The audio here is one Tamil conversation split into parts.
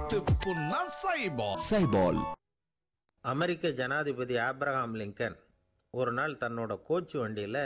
விட்டு புண்ணா சைபால் சைபால் அமெரிக்க ஜனாதிபதி ஆப்ரஹாம் லிங்கன் ஒரு நாள் தன்னோட கோச்சு வண்டியில்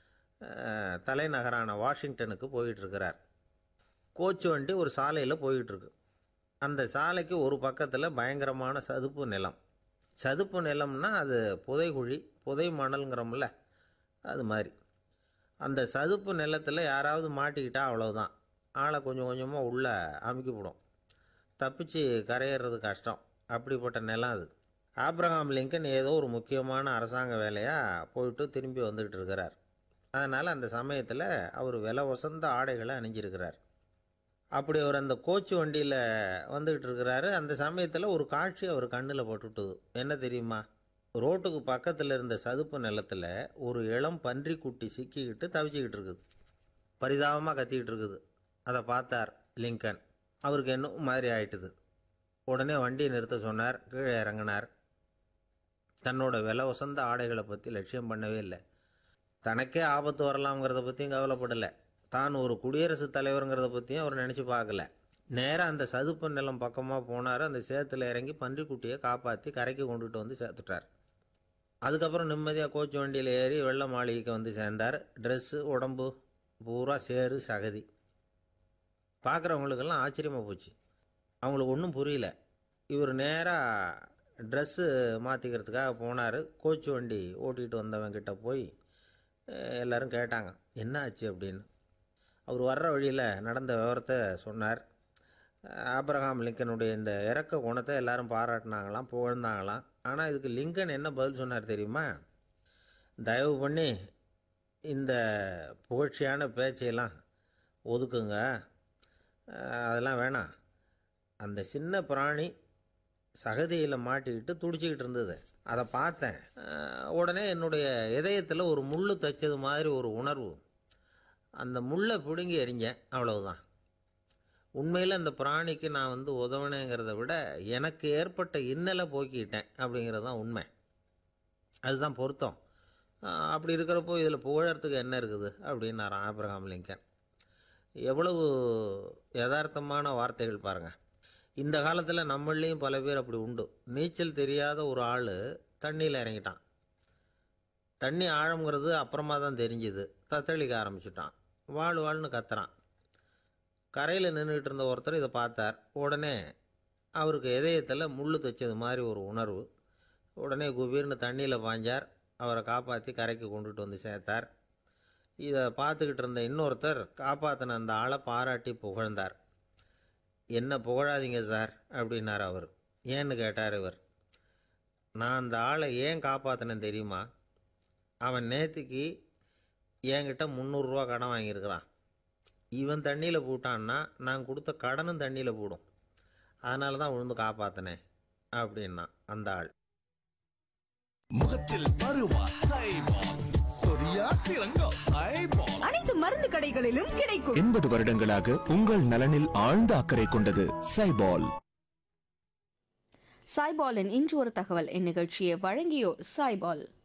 தலைநகரான வாஷிங்டனுக்கு போயிட்டுருக்கிறார் கோச்சு வண்டி ஒரு சாலையில் போயிட்டுருக்கு அந்த சாலைக்கு ஒரு பக்கத்தில் பயங்கரமான சதுப்பு நிலம் சதுப்பு நிலம்னா அது புதைகுழி புதை மணல்ங்கிறோம்ல அது மாதிரி அந்த சதுப்பு நிலத்தில் யாராவது மாட்டிக்கிட்டா அவ்வளவுதான் ஆளை கொஞ்சம் கொஞ்சமாக உள்ளே அமுக்கிவிடும் தப்பிச்சு கரையேறது கஷ்டம் அப்படிப்பட்ட நிலம் அது ஆப்ரஹாம் லிங்கன் ஏதோ ஒரு முக்கியமான அரசாங்க வேலையாக போயிட்டு திரும்பி வந்துக்கிட்டு இருக்கிறார் அதனால் அந்த சமயத்தில் அவர் விலை உசந்த ஆடைகளை அணிஞ்சிருக்கிறார் அப்படி அவர் அந்த கோச்சு வண்டியில் வந்துக்கிட்டு இருக்கிறாரு அந்த சமயத்தில் ஒரு காட்சி அவர் கண்ணில் போட்டுட்டுது என்ன தெரியுமா ரோட்டுக்கு பக்கத்தில் இருந்த சதுப்பு நிலத்தில் ஒரு இளம் பன்றிக்குட்டி சிக்கிக்கிட்டு தவிச்சிக்கிட்டு இருக்குது பரிதாபமாக கத்திக்கிட்டு இருக்குது அதை பார்த்தார் லிங்கன் அவருக்கு என்ன மாதிரி ஆயிட்டுது உடனே வண்டியை நிறுத்த சொன்னார் கீழே இறங்கினார் தன்னோட விலை உசந்த ஆடைகளை பற்றி லட்சியம் பண்ணவே இல்லை தனக்கே ஆபத்து வரலாம்ங்கிறத பற்றியும் கவலைப்படலை தான் ஒரு குடியரசுத் தலைவருங்கிறத பற்றியும் அவர் நினச்சி பார்க்கல நேராக அந்த சதுப்பு நிலம் பக்கமாக போனார் அந்த சேத்துல இறங்கி பன்றிக்குட்டியை காப்பாற்றி கரைக்கு கொண்டுட்டு வந்து சேர்த்துட்டார் அதுக்கப்புறம் நிம்மதியாக கோச்சு வண்டியில் ஏறி வெள்ள மாளிகைக்கு வந்து சேர்ந்தார் ட்ரெஸ்ஸு உடம்பு பூரா சேறு சகதி பார்க்குறவங்களுக்கெல்லாம் ஆச்சரியமாக போச்சு அவங்களுக்கு ஒன்றும் புரியல இவர் நேராக ட்ரெஸ்ஸு மாற்றிக்கிறதுக்காக போனார் கோச்சு வண்டி ஓட்டிகிட்டு வந்தவங்கிட்ட போய் அஹ், எல்லாரும் கேட்டாங்க என்ன ஆச்சு அப்படின்னு அவர் வர்ற வழியில் நடந்த விவரத்தை சொன்னார் அஹ், ஆபிரகாம் லிங்கனுடைய இந்த இறக்க குணத்தை எல்லாரும் பாராட்டினாங்களாம் புகழ்ந்தாங்களாம் ஆனால் இதுக்கு லிங்கன் என்ன பதில் சொன்னார் தெரியுமா தயவு பண்ணி இந்த புகழ்ச்சியான பேச்சையெல்லாம் ஒதுக்குங்க அஹ், அதெல்லாம் வேணாம் அந்த சின்ன பிராணி சகதியில் மாட்டிக்கிட்டு துடிச்சிக்கிட்டு இருந்தது அதை பார்த்தேன் அஹ், உடனே என்னுடைய இதயத்தில் ஒரு முள் தைச்சது மாதிரி ஒரு உணர்வு அந்த முள்ளை பிடுங்கி எறிஞ்சேன் அவ்வளவுதான் உண்மையில் அந்த பிராணிக்கு நான் வந்து உதவினேங்கிறத விட எனக்கு ஏற்பட்ட இன்னலை போக்கிக்கிட்டேன் அப்படிங்கிறது தான் உண்மை அதுதான் பொருத்தம் அஹ், அப்படி இருக்கிறப்போ இதில் புகழறதுக்கு என்ன இருக்குது அப்படின்னாராம் ஆப்ரஹாம் லிங்கன் எவ்வளவு யதார்த்தமான வார்த்தைகள் பாருங்கள் இந்த காலத்தில் நம்மளையும் பல பேர் அப்படி உண்டு நீச்சல் தெரியாத ஒரு ஆள் தண்ணியில் இறங்கிட்டான் தண்ணி ஆழம்ங்கிறது அப்புறமா தான் தெரிஞ்சுது தத்தளிக்க ஆரம்பிச்சிட்டான் வாழ் வாழ்னு கத்துறான் கரையில் நின்றுட்டு இருந்த ஒருத்தர் இதை பார்த்தார் உடனே அவருக்கு இதயத்தில் முள் தைச்சது மாதிரி ஒரு உணர்வு உடனே குபீர்னு தண்ணியில் பாய்ஞ்சார் அவரை காப்பாற்றி கரைக்கு கொண்டுட்டு வந்து சேர்த்தார் இதை பார்த்துக்கிட்டு இருந்த இன்னொருத்தர் காப்பாற்றின அந்த ஆளை பாராட்டி புகழ்ந்தார் என்ன புகழாதீங்க சார் அப்படின்னார் அவர் ஏன்னு கேட்டார் இவர் நான் அந்த ஆளை ஏன் காப்பாற்றினேன் தெரியுமா அவன் நேற்றுக்கு என்கிட்ட முந்நூறுரூவா கடன் வாங்கியிருக்கிறான் இவன் தண்ணியில் போட்டான்னா நான் கொடுத்த கடனும் தண்ணியில் போடும் அதனால தான் விழுந்து காப்பாற்றினேன் அப்படின்னா அந்த ஆள் முகத்தில் பருவா சைபால் சொரியா சிறங்கோ சைபால் அனைத்து மருந்து கடைகளிலும் கிடைக்கும் எண்பது வருடங்களாக உங்கள் நலனில் ஆழ்ந்த அக்கறை கொண்டது சைபால் சாய்பாலின் இன்று ஒரு தகவல் இந்நிகழ்ச்சியை வழங்கியோர் சாய்பால்